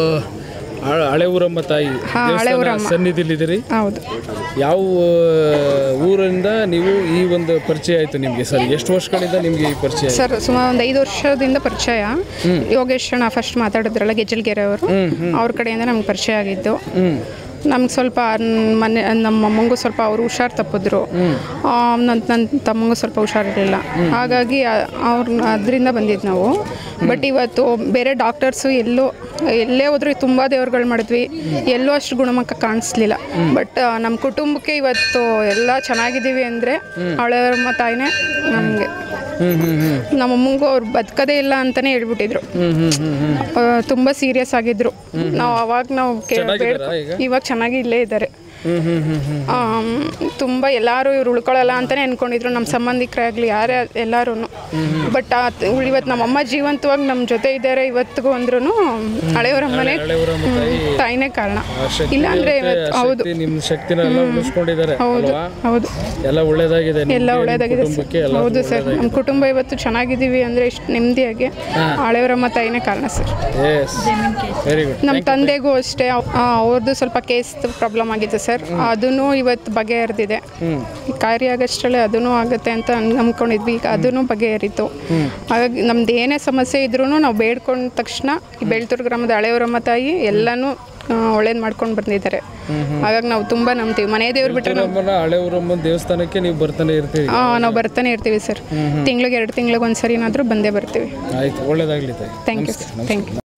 ಹಳೆ ಊರಮ್ಮ ತಾಯಿ ಹಾ, ಹಳೆ ದೇವಸ್ಥಾನ ಊರಮ್ಮ. ಸನ್ನಿಧಿಲಿದ್ದೀರಿ ಹೌದು ಯಾವ ಆ, ಊರಿಂದ ನೀವು ಈ ಒಂದು ಪರಿಚಯ ಆಯಿತು ನಿಮಗೆ ಸರ್ ಎಷ್ಟು ವರ್ಷಗಳಿಂದ ನಿಮಗೆ ಈ ಪರಿಚಯ ಆಯ್ತು? ಸರ್ ಸುಮಾರು ಒಂದು ಐದು ವರ್ಷದಿಂದ ಪರಿಚಯ ಯೋಗೇಶ್ ಅಣ್ಣ ಫಸ್ಟ್ ಮಾತಾಡಿದ್ರಲ್ಲ ಗೆಜಲ್ಗೆರೆ ಅವರು ಅವ್ರ ಕಡೆಯಿಂದ ನಮ್ಗೆ ಪರಿಚಯ ಆಗಿದ್ದು ನಮ್ಗೆ ಸ್ವಲ್ಪ ನ್- ಮನೆ ನಮ್ಮ ಅಮ್ಮಂಗೂ ಸ್ವಲ್ಪ ಅವರು ಹುಷಾರು ತಪ್ಪಿದ್ರು ನನ್ನ ನನ್ನ ತಮ್ಮಂಗೂ ಸ್ವಲ್ಪ ಹುಷಾರಿರಲಿಲ್ಲ ಹಾಗಾಗಿ ಅವ್ರ ಅದರಿಂದ ಬಂದಿದ್ದು ನಾವು ಬಟ್ ಇವತ್ತು ಬೇರೆ ಡಾಕ್ಟರ್ಸು ಎಲ್ಲೋ ಎಲ್ಲೇ ಹೋದ್ರೂ ತುಂಬ ದೇವ್ರುಗಳು ಮಾಡಿದ್ವಿ ಎಲ್ಲೂ ಅಷ್ಟು ಗುಣಮುಖ ಕಾಣಿಸ್ಲಿಲ್ಲ ಬಟ್ ನಮ್ಮ ಕುಟುಂಬಕ್ಕೆ ಇವತ್ತು ಎಲ್ಲ ಚೆನ್ನಾಗಿದ್ದೀವಿ ಅಂದರೆ ಹಳೆಯಮ್ಮ ತಾಯಿನೇ ನಮಗೆ ನಮ್ಮ ಅಮ್ಮಂಗೂ ಅವ್ರು ಬದುಕದೇ ಇಲ್ಲ ಅಂತಾನೆ ಹೇಳ್ಬಿಟ್ಟಿದ್ರು ಆ, ತುಂಬಾ ಸೀರಿಯಸ್ ಆಗಿದ್ರು ನಾವು ಅವಾಗ ನಾವು ಕೇ- ಬೇಡ್ಕೊ- ಇವಾಗ ಚೆನ್ನಾಗಿ ಇಲ್ಲೇ ಇದ್ದಾರೆ ಆಮ್, ತುಂಬ ಎಲ್ಲರೂ ಇವ್ರು ಉಳ್ಕೊಳ್ಳಲ್ಲ ಅಂತಾನೆ ಅನ್ಕೊಂಡಿದ್ರು ನಮ್ಮ ಸಂಬಂಧಿಕರಾಗಲಿ ಯಾರೇ ಎಲ್ಲರೂ ಬಟ್ ಇವತ್ತು ನಮ್ಮ ಅಮ್ಮ ಜೀವಂತವಾಗಿ ನಮ್ಮ ಜೊತೆ ಇದ್ದಾರೆ ಇವತ್ತಿಗೂ ಅಂದ್ರೂ ಹಳೆಯವರಮ್ಮನೆ ತಾಯಿನೇ ಕಾರಣ ಇಲ್ಲ ಅಂದ್ರೆ ಇವತ್ತು ಹೌದು ಶಕ್ತಿ, ನಿಮ್ಮ ಶಕ್ತಿನ ಎಲ್ಲ ಉಳಿಸ್ಕೊಂಡಿದ್ದಾರೆ ಹೌದು ಅಲ್ವಾ ಹೌದು ಎಲ್ಲ ಒಳ್ಳೇದಾಗಿದೆ ನಿಮ್ಗೆ, ಎಲ್ಲ ನಿಮ್ಮ ಒಳ್ಳೇದಾಗಿದೆ ಸರ್. ಕುಟುಂಬಕ್ಕೆ ಎಲ್ಲ ಹೌದು ಸರ್ ನಮ್ಮ ಕುಟುಂಬ ಇವತ್ತು ಚೆನ್ನಾಗಿದ್ದೀವಿ ಅಂದರೆ ಇಷ್ಟು ನೆಮ್ಮದಿಯಾಗಿ ಹಳೆಯವರಮ್ಮ ತಾಯಿನೇ ಕಾರಣ ಸರ್ ಎಸ್ ವೆರಿ ಗುಡ್ ನಮ್ಮ ತಂದೆಗೂ ಅಷ್ಟೇ ಅವ್- ಆ, ಅವ್ರದ್ದು ಸ್ವಲ್ಪ ಕೇಸ್ ಪ್ರಾಬ್ಲಮ್ ಆಗಿದೆ ಸರ್ ಅದನ್ನು ಇವತ್ತು ಬಗೆಹರಿದಿದೆ ಕಾರ್ಯ ಆಗಷ್ಟರಲ್ಲೇ ಅದನ್ನು ಆಗುತ್ತೆ ಅಂತ ನಂಬ್ಕೊಂಡಿದ್ವಿ ಈಗ ಅದನ್ನು ಬಗೆಹರಿತು ಹಾಗಾಗಿ ನಮ್ದು ಏನೇ ಸಮಸ್ಯೆ ಇದ್ರೂ ನಾವು ಬೇಡ್ಕೊಂಡ ತಕ್ಷಣ ಈ ಬೆಳ್ತೂರು ಗ್ರಾಮದ ಹಳೆಯವರಮ್ಮ ತಾಯಿ ಎಲ್ಲನೂ ಒಳ್ಳೇದು ಮಾಡ್ಕೊಂಡು ಬಂದಿದ್ದಾರೆ ಹಾಗಾಗಿ ನಾವು ತುಂಬ ನಂಬ್ತೀವಿ ಮನೆ ದೇವ್ರು ಬಿಟ್ಟರೆ ನಾವು ಊರಮ್ಮನ ಹಳೆ ಊರಮ್ಮನ ದೇವಸ್ಥಾನಕ್ಕೆ ನೀವು ಬರ್ತಾನೆ ಇರ್ತೀರಿ ನಾವು ಬರ್ತಾನೆ ಇರ್ತೀವಿ ಸರ್ ತಿಂಗಳಿಗೆ ಎರಡು ತಿಂಗಳಿಗೆ ಒಂದು ಸರಿನಾದರೂ ಬಂದೇ ಬರ್ತೀವಿ ಆಯ್ತು ಒಳ್ಳೇದಾಗ್ಲಿ ತಾಯಿ ಥ್ಯಾಂಕ್ ಯು ಥ್ಯಾಂಕ್ ಯು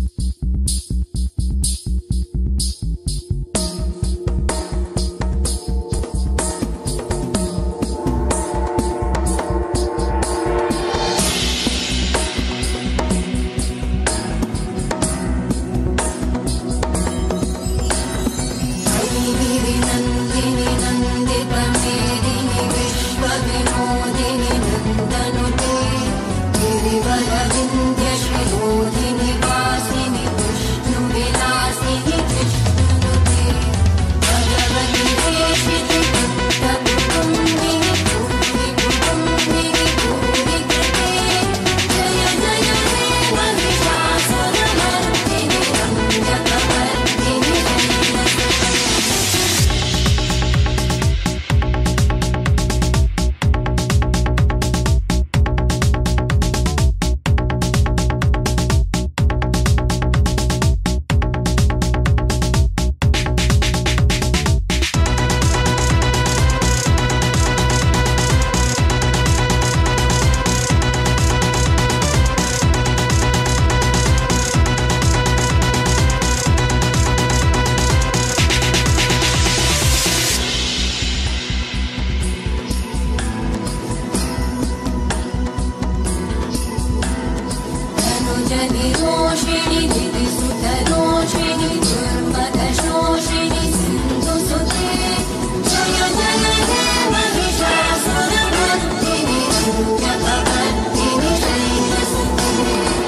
रोषिणि दिविसुतरोषिणि दुर्मदशोषिणि सिन्धुसुते जय जय हे महिषासुरमर्दिनि दुर्जगवर्दिनि शैलसुते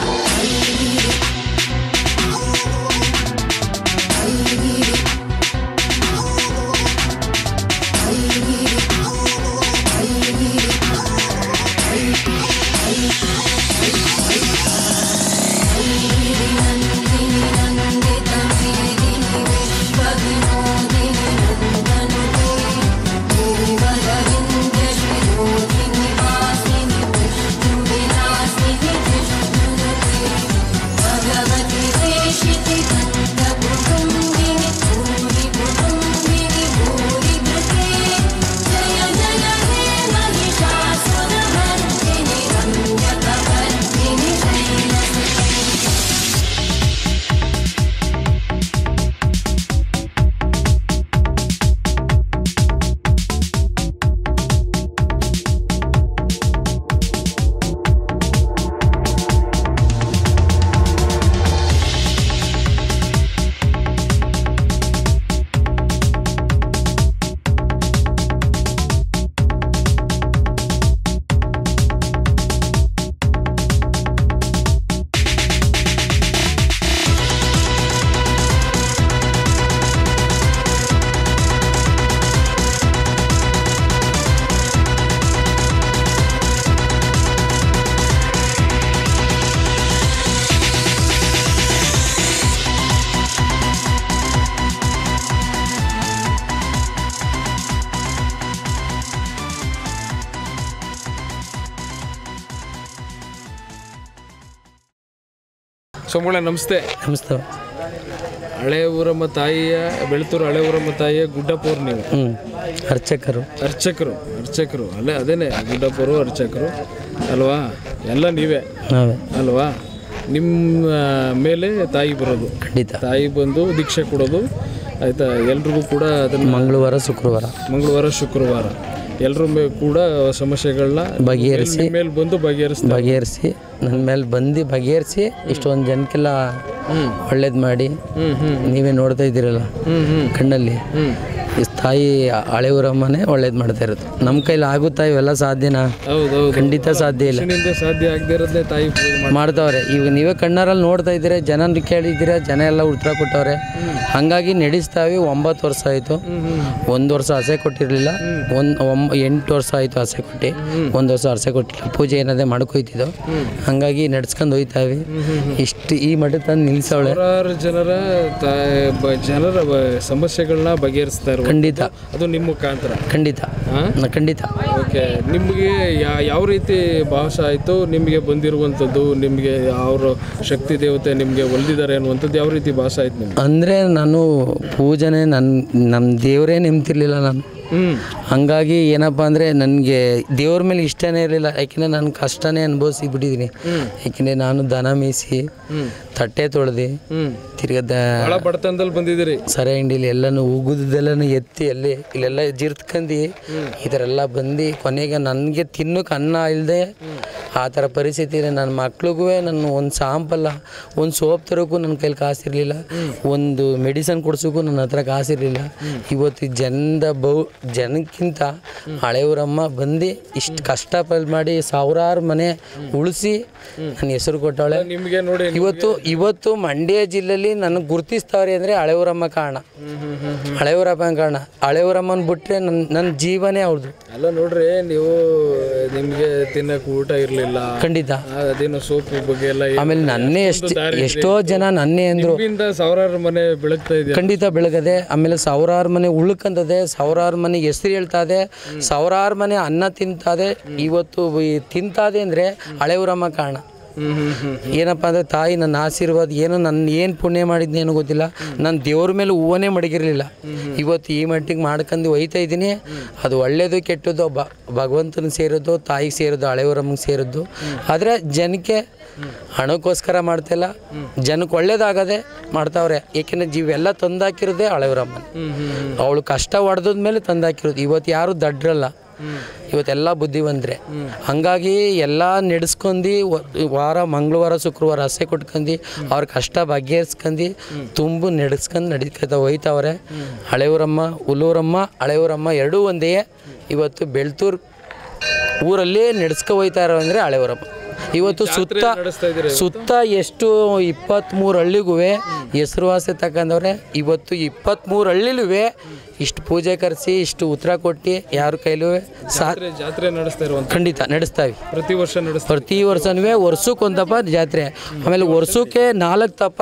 ಸೋಮಗಳ ನಮಸ್ತೆ ನಮಸ್ತೆ ಹಳೆ ಊರಮ್ಮ ತಾಯಿಯ ಬೆಳ್ತೂರು ಹಳೆ ಊರಮ್ಮ ತಾಯಿಯ ಗುಡ್ಡಪ್ಪವ್ರು ನೀವು ಹ್ಞೂ ಅರ್ಚಕರು ಅರ್ಚಕರು ಅರ್ಚಕರು ಅಲ್ಲೇ ಅದೇನೆ ಗುಡ್ಡಪ್ಪರು ಅರ್ಚಕರು ಅಲ್ವಾ ಎಲ್ಲ ನೀವೇ ನಾವೇ ಅಲ್ವಾ ನಿಮ್ಮ ಮೇಲೆ ತಾಯಿ ಬರೋದು ಖಂಡಿತ ತಾಯಿ ಬಂದು ದೀಕ್ಷೆ ಕೊಡೋದು ಆಯ್ತಾ ಎಲ್ರಿಗೂ ಕೂಡ ಅದನ್ನ ಮಂಗಳವಾರ ಶುಕ್ರವಾರ ಮಂಗಳವಾರ ಶುಕ್ರವಾರ ಎಲ್ಲರ ಮೇ ಕೂಡ ಸಮಸ್ಯೆಗಳನ್ನ ಬಗೆಹರಿಸಿ ಮೇಲೆ ಬಂದು ಬಗೆಹರಿಸ್ತಾರೆ ಬಗೆಹರಿಸಿ ನನ್ನ ಮೇಲೆ ಬಂದು ಬಗೆಹರಿಸಿ ಇಷ್ಟೊಂದು ಜನಕ್ಕೆಲ್ಲ ಒಳ್ಳೇದು ಮಾಡಿ ನೀವೇ ನೋಡ್ತಾ ಇದ್ದೀರಲ್ಲ ಕಣ್ಣಲ್ಲಿ ಈ ತಾಯಿ ಹಳೆ ಊರಮ್ಮನೇ ಒಳ್ಳೇದು ಮಾಡ್ತಾ ಇರೋದು ನಮ್ಮ ಕೈಲಿ ಆಗುತ್ತಾ ಇವೆಲ್ಲ ಸಾಧ್ಯನಾ ಹೌದೌದು ಖಂಡಿತ ಸಾಧ್ಯ ಇಲ್ಲ ಮನುಷ್ಯನಿಂದ ಸಾಧ್ಯ ಆಗದೆ ಇರೋದೇ ತಾಯಿ ಪೂಜೆ ಮಾಡಿ ಮಾಡ್ತಾವ್ರೆ ಈಗ ನೀವೇ ಕಣ್ಣಾರಲ್ಲಿ ನೋಡ್ತಾ ಇದ್ದೀರಾ ಜನ ಕೇಳಿದ್ದೀರಾ ಜನ ಎಲ್ಲ ಉತ್ತರ ಕೊಟ್ಟವ್ರೆ ಹಾಗಾಗಿ ನಡೆಸ್ತಾವೆ ಒಂಬತ್ತು ವರ್ಷ ಆಯಿತು ಒಂದು ವರ್ಷ ಹಸೆ ಕೊಟ್ಟಿರಲಿಲ್ಲ ಒಂದು ಒಂಬ ಎಂಟು ವರ್ಷ ಆಯಿತು ಹಸೆ ಕೊಟ್ಟು ಒಂದು ವರ್ಷ ಹಸೆ ಕೊಟ್ಟಿಲ್ಲ ಪೂಜೆ ಏನದೇ ಮಾಡ್ಕೊಯ್ತಿದ್ದೋ ಹಾಗಾಗಿ ನಡ್ಸ್ಕೊಂಡು ಹೋಯ್ತಾವೆ ಇಷ್ಟು ಈ ಮಠ ತಂದು ನಿಲ್ಸವಳೆ ಸಾವಿರಾರು ಜನರ ತಾ- ಬ- ಜನರ ಬ- ಸಮಸ್ಯೆಗಳನ್ನ ಬಗೆಹರಿಸ್ತಾ ಇರುವಂತ ಮಾಡುವಂತ ಖಂಡಿತ ಅದು ನಿಮ್ಮ ಮುಖಾಂತರ ಖಂಡಿತ ನ- ಖಂಡಿತ ಓಕೆ ನಿಮಗೆ ಯಾ- ಯಾವ ರೀತಿ ಭಾಷೆ ಆಯಿತು ನಿಮಗೆ ಬಂದಿರುವಂಥದ್ದು ನಿಮಗೆ ಅವರು ಶಕ್ತಿ ದೇವತೆ ನಿಮಗೆ ಒಲ್ದಿದ್ದಾರೆ ಅನ್ನುವಂಥದ್ದು ಯಾವ ರೀತಿ ಭಾಷೆ ಆಯ್ತು ನಿಮ್ಗೆ ಅಂದರೆ ನಾನು ಪೂಜನೆ ನನ್ನ ನಮ್ಮ ದೇವರೇ ನೆಮ್ತಿರ್ಲಿಲ್ಲ ನಾನು ಹಂಗಾಗಿ ಏನಪ್ಪ ಅಂದರೆ ನನಗೆ ದೇವ್ರ ಮೇಲೆ ಇಷ್ಟನೇ ಇರಲಿಲ್ಲ ಯಾಕೆಂದರೆ ನಾನು ಕಷ್ಟನೇ ಅನುಭವಿಸಿ ಬಿಟ್ಟಿದ್ದೀನಿ ಯಾಕೆಂದರೆ ನಾನು ದನ ಮೇಯಿಸಿ ತಟ್ಟೆ ತೊಳೆದು ತಿರ್ಗಾ ದ ಭಾಳ ಬಡತನದಲ್ಲಿ ಬಂದಿದ್ದೀರಿ ಸರ ಹಿಂಡಿಲಿ ಎಲ್ಲನೂ ಉಗುದೆಲ್ಲನೂ ಎತ್ತಿ ಅಲ್ಲಿ ಇಲ್ಲೆಲ್ಲ ಜಿರ್ತ್ಕಂಡು ಈ ಥರ ಎಲ್ಲ ಬಂದು ಕೊನೆಗೆ ನನಗೆ ತಿನ್ನೋಕೆ ಅನ್ನ ಇಲ್ಲದೆ ಆ ಥರ ಪರಿಸ್ಥಿತಿ ಇದೆ ನನ್ನ ಮಕ್ಳಿಗೂ ನಾನು ಒಂದು ಸಾಂಪಲ್ಲ ಒಂದು ಸೋಪ್ ತರೋಕ್ಕೂ ನನ್ನ ಕೈಲಿ ಕಾಸಿರಲಿಲ್ಲ ಒಂದು ಮೆಡಿಸನ್ ಕೊಡ್ಸೋಕ್ಕೂ ನನ್ನ ಹತ್ರ ಕಾಸಿರಲಿಲ್ಲ ಇವತ್ತು ಜನದ ಬಹು ಜನಕ್ಕಿಂತ ಹಳೆಯವರಮ್ಮ ಬಂದು ಇಷ್ಟು ಕಷ್ಟಪಟ್ಟು ಮಾಡಿ ಸಾವಿರಾರು ಮನೆ ಉಳಿಸಿ ನನ್ನ ಹೆಸರು ಕೊಟ್ಟವಳೆ ನಿಮಗೆ ನೋಡಿ ಇವತ್ತು ಇವತ್ತು ಮಂಡ್ಯ ಜಿಲ್ಲೆಯಲ್ಲಿ ನನಗೆ ಗುರುತಿಸ್ತಾವ್ರೆ ಅಂದರೆ ಹಳೆಯವರಮ್ಮ ಕಾರಣ ಹಳೆಯವರಮ್ಮ ಕಾರಣ ಹಳೆಯವರಮ್ಮನ ಬಿಟ್ಟರೆ ನನ್ನ ನನ್ನ ಜೀವನೇ ಅವ್ರದ್ದು ಅಲ್ಲ ನೋಡ್ರಿ ನೀವು ನಿಮಗೆ ತಿನ್ನಕ್ಕೆ ಊಟ ಇರಲಿಲ್ಲ ಖಂಡಿತ ಅದೇನೋ ಸೋಪು ಬಗ್ಗೆ ಎಲ್ಲ ಏನು- ಆಮೇಲೆ ನನ್ನೇ ಎಷ್ಟು ಎಷ್ಟೋ ಜನ ನನ್ನೇ ಅಂದರು ನಿಮ್ಮಿಂದ ಸಾವಿರಾರು ಮನೆ ಬೆಳಗ್ತಾ ಇದೆ ಖಂಡಿತ ಬೆಳಗದೆ ಆಮೇಲೆ ಸಾವಿರಾರು ಮನೆ ಉಳ್ಕಂತದೆ ಸಾವಿರಾರು ಮನೆ ಹೆಸರು ಹೇಳ್ತಾದೆ ಸಾವಿರಾರು ಮನೆ ಅನ್ನ ತಿಂತಾದೆ ಇವತ್ತು ಈ ತಿಂತಾದೆ ಅಂದರೆ ಹಳೆಯವರಮ್ಮ ಕಾರಣ ಏನಪ್ಪ ಅಂದರೆ ತಾಯಿ ನನ್ನ ಆಶೀರ್ವಾದ ಏನು ನನ್ನ ಏನು ಪುಣ್ಯ ಮಾಡಿದ್ನೇನು ಗೊತ್ತಿಲ್ಲ ನಾನು ದೇವ್ರ ಮೇಲೆ ಹೂವನೇ ಮಡಗಿರಲಿಲ್ಲ ಇವತ್ತು ಈ ಮಟ್ಟಿಗೆ ಮಾಡ್ಕೊಂಡು ಒಯ್ತಾ ಇದ್ದೀನಿ ಅದು ಒಳ್ಳೇದು ಕೆಟ್ಟದ್ದು ಬ ಭಗವಂತನ ಸೇರೋದು ತಾಯಿಗೆ ಸೇರೋದು ಹಳೆಯವರಮ್ಮಗೆ ಸೇರೋದು ಆದರೆ ಜನಕ್ಕೆ ಹಣಕ್ಕೋಸ್ಕರ ಮಾಡ್ತಿಲ್ಲ ಜನಕ್ಕೆ ಒಳ್ಳೇದಾಗದೆ ಮಾಡ್ತಾವ್ರೆ ಏಕೆಂದರೆ ಜೀವೆಲ್ಲ ತಂದಾಕಿರೋದೇ ಹಳೆಯವರಮ್ಮನ ಅವಳು ಕಷ್ಟ ಹೊಡೆದ ಮೇಲೆ ತಂದಾಕಿರೋದು ಇವತ್ತು ಯಾರು ದಡ್ರಲ್ಲ ಇವತ್ತೆಲ್ಲ ಬುದ್ಧಿವಂತರೆ ಹಂಗಾಗಿ ಎಲ್ಲ ನಡೆಸ್ಕೊಂಡು ವಾರ ಮಂಗಳವಾರ ಶುಕ್ರವಾರ ಹಸೆ ಕೊಟ್ಕೊಂಡು ಅವ್ರ ಕಷ್ಟ ಬಗೆಹರಿಸ್ಕೊಂಡು ತುಂಬು ನಡೆಸ್ಕೊಂಡು ನಡೀತಾ ಹೋಯ್ತಾವ್ರೆ ಹಳೆಯವರಮ್ಮ ಹುಲ್ಲೂರಮ್ಮ ಹಳೆಯವರಮ್ಮ ಎರಡೂ ಒಂದೇ ಇವತ್ತು ಬೆಳ್ತೂರು ಊರಲ್ಲಿ ನಡೆಸ್ಕೊ ಹೋಯ್ತಾ ಇರೋ ಅಂದರೆ ಹಳೆಯವರಮ್ಮ ಇವತ್ತು ಸುತ್ತ ಸುತ್ತ ಎಷ್ಟು ಇಪ್ಪತ್ತ್ಮೂರು ಹಳ್ಳಿಗೂ ಹೆಸರುವಾಸಿ ತಗೊಂಡವ್ರೆ ಇವತ್ತು ಇಪ್ಪತ್ತ್ಮೂರು ಹಳ್ಳಿಲೂ ಇಷ್ಟು ಪೂಜೆ ಕರೆಸಿ ಇಷ್ಟು ಉತ್ತರ ಕೊಟ್ಟು ಯಾರ ಕೈಲೂ ಸಾ ಜಾತ್ರೆ ಜಾತ್ರೆ ನಡೆಸ್ತಾ ಇರುವಂತ ಖಂಡಿತ ನಡೆಸ್ತಾವೆ ಪ್ರತಿ ವರ್ಷ ನಡೆಸ್ತಾ ಪ್ರತಿ ವರ್ಷನೂ ವರ್ಷಕ್ಕೆ ಒಂದಪ್ಪ ಜಾತ್ರೆ ಆಮೇಲೆ ವರ್ಷಕ್ಕೆ ನಾಲ್ಕು ತಪ್ಪ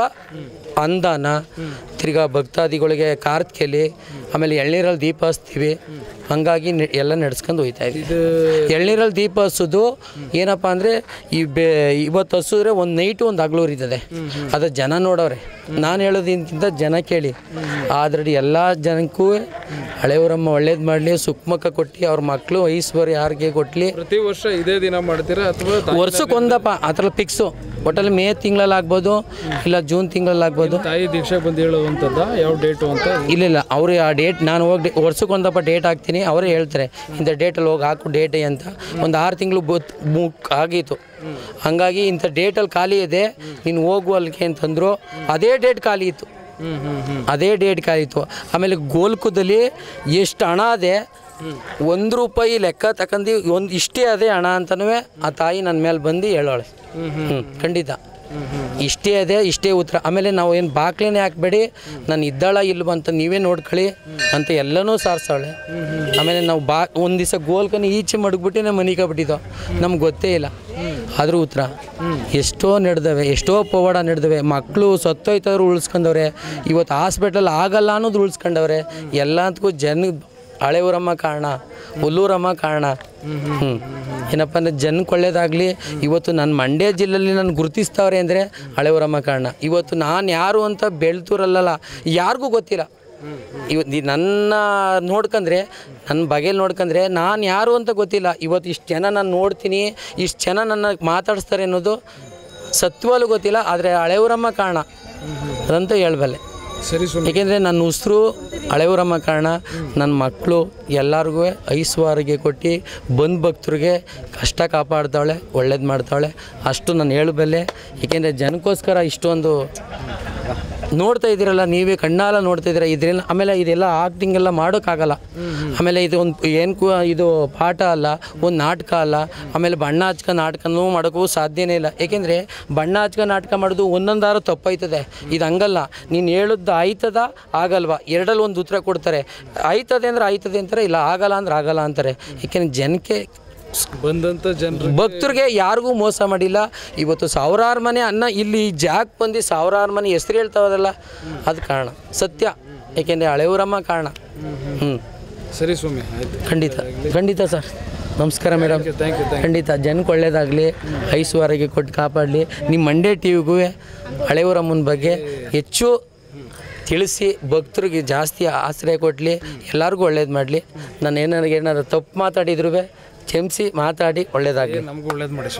ಅಂದಾನ ತಿರ್ಗಾ ಭಕ್ತಾದಿಗಳಿಗೆ ಕಾರ್ತ್ಕೆಲಿ ಆಮೇಲೆ ಎಳ್ನೀರಲ್ಲಿ ದೀಪ ಹಚ್ತೀವಿ ಹಂಗಾಗಿ ನೆ- ಎಲ್ಲ ನಡ್ಸ್ಕೊಂಡು ಹೋಯ್ತಾ ಇದ್ದೀವಿ ಎಳ್ನೀರಲ್ಲಿ ದೀಪ ಹಚ್ಚೋದು ಏನಪ್ಪ ಅಂದರೆ ಈ ಬೇ ಇವತ್ತು ಹಸಿದ್ರೆ ಒಂದು ನೈಟು ಒಂದು ಹಗ್ಲು ಉರಿತದೆ ಅದು ಜನ ನೋಡವ್ರೆ ನಾನು ಹೇಳೋದಕ್ಕಿಂತ ಜನ ಕೇಳಿ ಆದ್ರೆ ಎಲ್ಲ ಜನಕ್ಕೂ ಹಳೆಯವರಮ್ಮ ಒಳ್ಳೇದು ಮಾಡಲಿ ಸುಖಮುಖ ಕೊಟ್ಟು ಅವ್ರ ಮಕ್ಕಳು ಐಶ್ವರ್ಯ ಯಾರಿಗೆ ಕೊಟ್ಲಿ ಪ್ರತಿ ವರ್ಷ ಇದೇ ದಿನ ಮಾಡ್ತೀರಾ ಅಥವಾ ತಾಯಿ- ವರ್ಷಕ್ಕೆ ಒಂದಪ್ಪ ಅದ್ರಲ್ಲಿ ಫಿಕ್ಸು ಒಟ್ಟಲ್ಲಿ ಮೇ ತಿಂಗಳಲ್ಲಿ ಆಗ್ಬೋದು ಇಲ್ಲ ಜೂನ್ ತಿಂಗಳಲ್ಲಿ ಆಗ್ಬೋದು ತಾಯಿ ದೀಕ್ಷೆ ಬಂದು ಹೇಳುವಂಥದ್ದ ಯಾವ ಡೇಟು ಅಂತ ಇಲ್ಲ ಇಲ್ಲ ಅವರು ಆ ಡೇಟ್ ನಾನು ಹೋಗಿ ವರ್ಷಕ್ಕೆ ಒಂದಪ್ಪ ಡೇಟ್ ಹಾಕ್ತೀನಿ ಅವರೇ ಹೇಳ್ತಾರೆ ಇಂಥ ಡೇಟಲ್ಲಿ ಹೋಗಿ ಹಾಕು ಡೇಟ್ ಅಂತ ಒಂದು ಆರು ತಿಂಗಳು ಬುಕ್ ಬುಕ್ ಆಗಿತ್ತು ಹಂಗಾಗಿ ಇಂಥ ಡೇಟಲ್ಲಿ ಖಾಲಿ ಇದೆ ನೀನು ಹೋಗು ಅಲ್ಲಿಗೆ ಅಂತಂದರು ಅದೇ ಡೇಟ್ ಖಾಲಿ ಇತ್ತು ಅದೇ ಡೇಟ್ ಖಾಲಿ ಇತ್ತು ಆಮೇಲೆ ಗೋಲ್ಕುದಲ್ಲಿ ಎಷ್ಟು ಹಣ ಅದೇ ಒಂದು ರೂಪಾಯಿ ಲೆಕ್ಕ ತಕಂಡು ಒಂದು ಇಷ್ಟೇ ಅದೇ ಹಣ ಅಂತನೂ ಆ ತಾಯಿ ನನ್ನ ಮೇಲೆ ಬಂದು ಹೇಳೋಳೆ ಹ್ಞೂ ಖಂಡಿತ ಇಷ್ಟೇ ಅದೇ ಇಷ್ಟೇ ಉತ್ತರ ಆಮೇಲೆ ನಾವು ಏನು ಬಾಕ್ಲೇನೆ ಹಾಕ್ಬೇಡಿ ನಾನು ಇದ್ದಾಳ ಇಲ್ವ ಅಂತ ನೀವೇ ನೋಡ್ಕೊಳ್ಳಿ ಅಂತ ಎಲ್ಲನೂ ಸಾರ್ಸವಳೆ ಆಮೇಲೆ ನಾವು ಬಾ ಒಂದು ದಿವಸ ಗೋಲ್ಕನ ಈಚೆ ಮಡಗ್ಬಿಟ್ಟು ನಮ್ಮ ಮನೆಗೆ ಬಿಟ್ಟಿದ್ದೋ ನಮ್ಗೆ ಗೊತ್ತೇ ಇಲ್ಲ ಆದರೂ ಉತ್ತರ ಎಷ್ಟೋ ನಡೆದವೆ ಎಷ್ಟೋ ಪವಾಡ ನಡೆದವೆ ಮಕ್ಕಳು ಸತ್ತೋಯ್ತವ್ರು ಉಳಿಸ್ಕೊಂಡವ್ರೆ ಇವತ್ತು ಹಾಸ್ಪಿಟಲ್ ಆಗಲ್ಲ ಅನ್ನೋದು ಉಳಿಸ್ಕೊಂಡವ್ರೆ ಎಲ್ಲದಕ್ಕೂ ಜನ ಹಳೆಯವರಮ್ಮ ಕಾರಣ ಹುಲ್ಲೂರಮ್ಮ ಕಾರಣ ಹ್ಞೂ ಏನಪ್ಪ ಅಂದರೆ ಜನಕ್ಕೆ ಒಳ್ಳೇದಾಗಲಿ ಇವತ್ತು ನನ್ನ ಮಂಡ್ಯ ಜಿಲ್ಲೆಯಲ್ಲಿ ನಾನು ಗುರುತಿಸ್ತಾವ್ರೆ ಅಂದರೆ ಹಳೆಯವರಮ್ಮ ಕಾರಣ ಇವತ್ತು ನಾನು ಯಾರು ಅಂತ ಬೆಳ್ತೂರಲ್ಲ ಯಾರಿಗೂ ಗೊತ್ತಿಲ್ಲ ಇವತ್ತು ಈ ನನ್ನ ನೋಡ್ಕಂದ್ರೆ ನನ್ನ ಬಗೆಯಲ್ಲಿ ನೋಡ್ಕಂದ್ರೆ ನಾನು ಯಾರು ಅಂತ ಗೊತ್ತಿಲ್ಲ ಇವತ್ತು ಇಷ್ಟು ಜನ ನಾನು ನೋಡ್ತೀನಿ ಇಷ್ಟು ಜನ ನನ್ನ ಮಾತಾಡಿಸ್ತಾರೆ ಅನ್ನೋದು ಸತ್ವಾಲು ಗೊತ್ತಿಲ್ಲ ಆದರೆ ಹಳೆಯವರಮ್ಮ ಕಾರಣ ಅದಂತ ಹೇಳ್ಬಲ್ಲೆ ಸರಿ ಸುಮ್ಮನೆ ಏಕೆಂದರೆ ನನ್ನ ಉಸಿರು ಹಳೆಯವರಮ್ಮ ಕಾರಣ ನನ್ನ ಮಕ್ಕಳು ಎಲ್ಲರಿಗೂ ಐಶ್ವರ್ಯಗೆ ಕೊಟ್ಟು ಬಂದು ಭಕ್ತರಿಗೆ ಕಷ್ಟ ಕಾಪಾಡ್ತಾವಳೆ ಒಳ್ಳೇದು ಮಾಡ್ತಾವಳೆ ಅಷ್ಟು ನಾನು ಹೇಳಬಲ್ಲೆ ಏಕೆಂದರೆ ಜನಕ್ಕೋಸ್ಕರ ಇಷ್ಟೊಂದು ನೋಡ್ತಾ ಇದ್ದೀರಲ್ಲ ನೀವೇ ಕಣ್ಣಾಲ ನೋಡ್ತಾ ಇದ್ದೀರ ಇದರಿಂದ ಆಮೇಲೆ ಇದೆಲ್ಲ ಆಕ್ಟಿಂಗ್ ಎಲ್ಲ ಮಾಡೋಕ್ಕಾಗಲ್ಲ ಆಮೇಲೆ ಇದು ಒಂದು ಏನು ಕು ಇದು ಪಾಠ ಅಲ್ಲ ಒಂದು ನಾಟಕ ಅಲ್ಲ ಆಮೇಲೆ ಬಣ್ಣ ಹಚ್ಕ ನಾಟಕನೂ ಮಾಡೋಕ್ಕೂ ಸಾಧ್ಯನೇ ಇಲ್ಲ ಏಕೆಂದರೆ ಬಣ್ಣ ಹಚ್ಕ ನಾಟಕ ಮಾಡೋದು ಒಂದೊಂದಾರು ತಪ್ಪೈತದೆ ಇದು ಹಂಗಲ್ಲ ನೀನು ಹೇಳದ್ದು ಆಯ್ತದ ಆಗಲ್ವಾ ಎರಡಲ್ಲಿ ಒಂದು ಉತ್ತರ ಕೊಡ್ತಾರೆ ಆಯ್ತದೆ ಅಂದ್ರೆ ಆಯ್ತದೆ ಅಂತಾರೆ ಇಲ್ಲ ಆಗಲ್ಲ ಅಂದ್ರೆ ಆಗಲ್ಲ ಅಂತಾರೆ ಏಕೆಂದರೆ ಜನಕ್ಕೆ ಬಂದಂಥ ಜನರು ಭಕ್ತರಿಗೆ ಯಾರಿಗೂ ಮೋಸ ಮಾಡಿಲ್ಲ ಇವತ್ತು ಸಾವಿರಾರು ಮನೆ ಅನ್ನ ಇಲ್ಲಿ ಜಾಕ್ ಬಂದು ಸಾವಿರಾರು ಮನೆ ಹೆಸರು ಹೇಳ್ತಾವದಲ್ಲ ಅದು ಕಾರಣ ಸತ್ಯ ಏಕೆಂದರೆ ಹಳೆಯೂರಮ್ಮ ಕಾರಣ ಹ್ಞೂ ಸರಿ ಸ್ವಾಮಿ ಆಯ್ತು ಖಂಡಿತ ಖಂಡಿತ ಸರ್ ನಮಸ್ಕಾರ ಮೇಡಮ್ ಥ್ಯಾಂಕ್ ಯು ಥ್ಯಾಂಕ್ ಖಂಡಿತ ಜನಕ್ಕೆ ಒಳ್ಳೇದಾಗಲಿ ಐಶ್ವರ್ಯಗೆ ಕೊಟ್ಟು ಕಾಪಾಡಲಿ ನಿಮ್ಮ ಮಂಡ್ಯ ಟಿ ವಿಗೂ ಹಳೆಯೂರಮ್ಮನ ಬಗ್ಗೆ ಹೆಚ್ಚು ತಿಳಿಸಿ ಭಕ್ತರಿಗೆ ಜಾಸ್ತಿ ಆಶ್ರಯ ಕೊಡಲಿ ಎಲ್ಲರಿಗೂ ಒಳ್ಳೇದು ಮಾಡಲಿ ನಾನು ಏನಾರು ಏನಾರು ತಪ್ಪು ಮಾತಾಡಿದ್ರು ಕ್ಷಮಿಸಿ ಮಾತಾಡಿ ಒಳ್ಳೇದಾಗಲಿ ನಮಗೂ ಒಳ್ಳೇದು ಮಾಡಿ